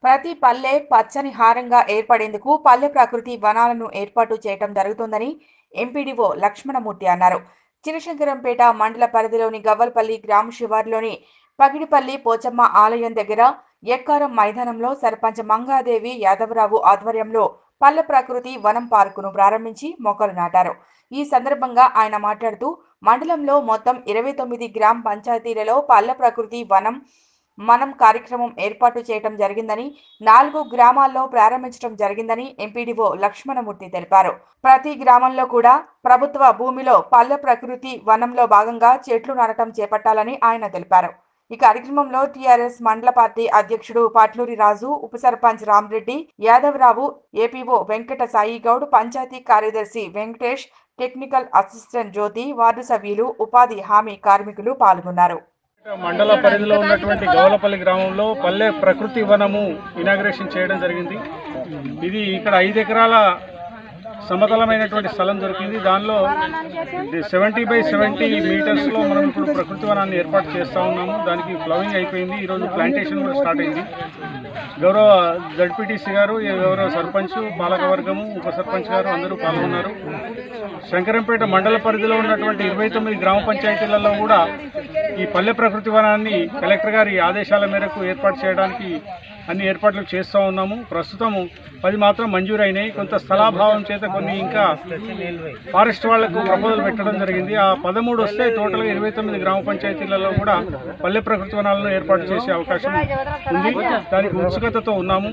ప్రతి పల్లె పచ్చని హారంగా ఏర్పడేందుకు పల్లె ప్రకృతి వనాలను ఏర్పాటు చేయటం జరుగుతుందని ఎంపీడీఓ లక్ష్మణమూర్తి అన్నారు చినశంకరంపేట మండల పరిధిలోని గవ్వలపల్లి గ్రామ శివారులోని పగిడిపల్లి పోచమ్మ ఆలయం దగ్గర ఎక్కారం మైదానంలో సర్పంచ్ మంగాదేవి యాదవరావు ఆధ్వర్యంలో పల్లె ప్రకృతి వనం పార్కును ప్రారంభించి మొక్కలు నాటారు ఈ సందర్భంగా ఆయన మాట్లాడుతూ మండలంలో మొత్తం ఇరవై తొమ్మిది గ్రామ పంచాయతీలలో పల్లె ప్రకృతి వనం మనం కార్యక్రమం ఏర్పాటు చేయడం జరిగిందని నాలుగు గ్రామాల్లో ప్రారంభించడం జరిగిందని ఎంపీడీఓ లక్ష్మణమూర్తి తెలిపారు ప్రతి గ్రామంలో కూడా ప్రభుత్వ భూమిలో పల్లె ప్రకృతి వనంలో భాగంగా చెట్లు నాటడం చేపట్టాలని ఆయన తెలిపారు ఈ కార్యక్రమంలో టీఆర్ఎస్ మండల పార్టీ అధ్యక్షుడు పాట్లూరి రాజు ఉప సర్పంచ్ రామరెడ్డి యాదవరావు ఏపీఓ వెంకట సాయి గౌడ్ పంచాయతీ కార్యదర్శి Venkatesh technical assistant Jyothi ward సభ్యులు ఉపాధి హామీ కార్మికులు పాల్గొన్నారు మండల పరిధిలో ఉన్నటువంటి గౌలపల్లి గ్రామంలో పల్లె ప్రకృతి వనము ఇనాగ్రేషన్ చేయడం జరిగింది ఇది ఇక్కడ ఐదు ఎకరాల సమతలమైనటువంటి స్థలం దొరికింది దానిలో సెవెంటీ బై సెవెంటీ మీటర్స్లో మనం ఇప్పుడు ప్రకృతి వనాన్ని ఏర్పాటు చేస్తూ ఉన్నాము దానికి ఫ్లవింగ్ అయిపోయింది ఈరోజు ప్లాంటేషన్ కూడా స్టార్ట్ అయింది గౌరవ జడ్పీటీసీ గారు గౌరవ సర్పంచ్ పాలకవర్గము ఉప సర్పంచ్ గారు అందరూ పాల్గొన్నారు శంకరంపేట మండల పరిధిలో ఉన్నటువంటి ఇరవై తొమ్మిది గ్రామ పంచాయతీలలో కూడా ఈ పల్లె ప్రకృతి వనాన్ని కలెక్టర్ గారి ఆదేశాల మేరకు ఏర్పాటు చేయడానికి అన్ని ఏర్పాట్లు చేస్తూ ఉన్నాము ప్రస్తుతము పది మాత్రం మంజూరైనాయి కొంత స్థలాభావం చేత కొన్ని ఇంకా ఫారెస్ట్ వాళ్లకు ప్రపోజల్ పెట్టడం జరిగింది ఆ పదమూడు వస్తే టోటల్గా ఇరవై తొమ్మిది గ్రామ పంచాయతీలలో కూడా పల్లె ప్రకృతి వనాలను ఏర్పాటు చేసే అవకాశం ఉంది దానికి ఉత్సుకతతో ఉన్నాము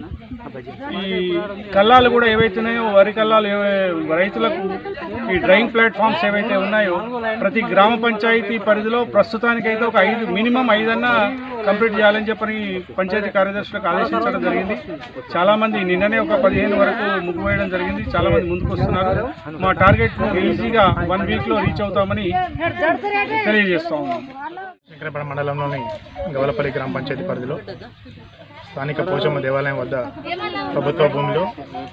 ఈ కల్లాలు కూడా ఏవైతున్నాయో వరి కల్లాలు ఏవై- రైతులకు ఈ డ్రైయింగ్ ప్లాట్ఫామ్స్ ఏవైతే ఉన్నాయో ప్రతి గ్రామ పంచాయతీ పరిధిలో ప్రస్తుతానికైతే ఒక ఐదు మినిమం ఐదన్నా కంప్లీట్ చేయాలని చెప్పని పంచాయతీ కార్యదర్శులకు ఆదేశించడం జరిగింది చాలా మంది నిన్ననే ఒక పదిహేను వరకు ముగ్గు వేయడం జరిగింది చాలా మంది ముందుకు వస్తున్నారు మా టార్గెట్ ఈజీగా వన్ వీక్ లో రీచ్ అవుతామని తెలియజేస్తా ఉన్నాం శంకరపేట మండలంలోని గవలపల్లి గ్రామ పంచాయతీ పరిధిలో స్థానిక పోచమ్మ దేవాలయం వద్ద ప్రభుత్వ భూమిలో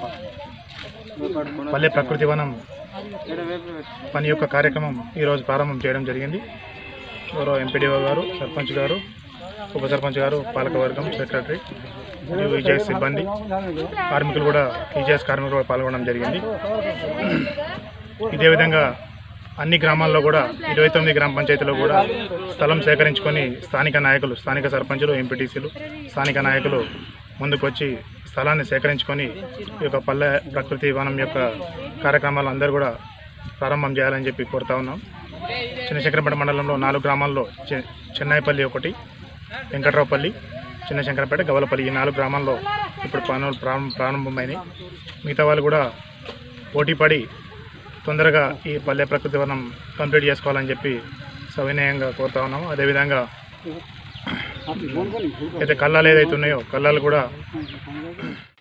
పల్లె ప్రకృతి వనం పని యొక్క కార్యక్రమం ఈరోజు ప్రారంభం చేయడం జరిగింది గౌరవ ఎంపీడీఓ గారు సర్పంచ్ గారు ఉప సర్పంచ్ గారు పాలకవర్గం సెక్రటరీ మరియు ఈజేఎస్ సిబ్బంది కార్మికులు కూడా ఈజేఎస్ కార్మికులు కూడా పాల్గొనడం జరిగింది ఇదే విధంగా అన్ని గ్రామాల్లో కూడా ఇరవై తొమ్మిది గ్రామ పంచాయతీలో కూడా స్థలం సేకరించుకొని స్థానిక నాయకులు స్థానిక సర్పంచులు ఎంపీటీసీలు స్థానిక నాయకులు ముందుకొచ్చి స్థలాన్ని సేకరించుకొని ఈ యొక్క పల్లె ప్రకృతి వనం యొక్క కార్యక్రమాలు అందరూ కూడా ప్రారంభం చేయాలని చెప్పి కోరుతా ఉన్నాం చిన్నశంకరపేట మండలంలో నాలుగు గ్రామాల్లో చె- చెన్నైపల్లి ఒకటి వెంకట్రావుపల్లి చిన్నశంకరపేట గవలపల్లి ఈ నాలుగు గ్రామాల్లో ఇప్పుడు పనులు ప్రారంభ ప్రారంభమైనాయి మిగతా వాళ్ళు కూడా పోటీపడి తొందరగా ఈ పల్లె ప్రకృతి వనం కంప్లీట్ చేసుకోవాలని చెప్పి సవినయంగా కోరుతా ఉన్నాము అదేవిధంగా అయితే కళ్ళాలు ఏదైతే ఉన్నాయో కళ్ళాలు కూడా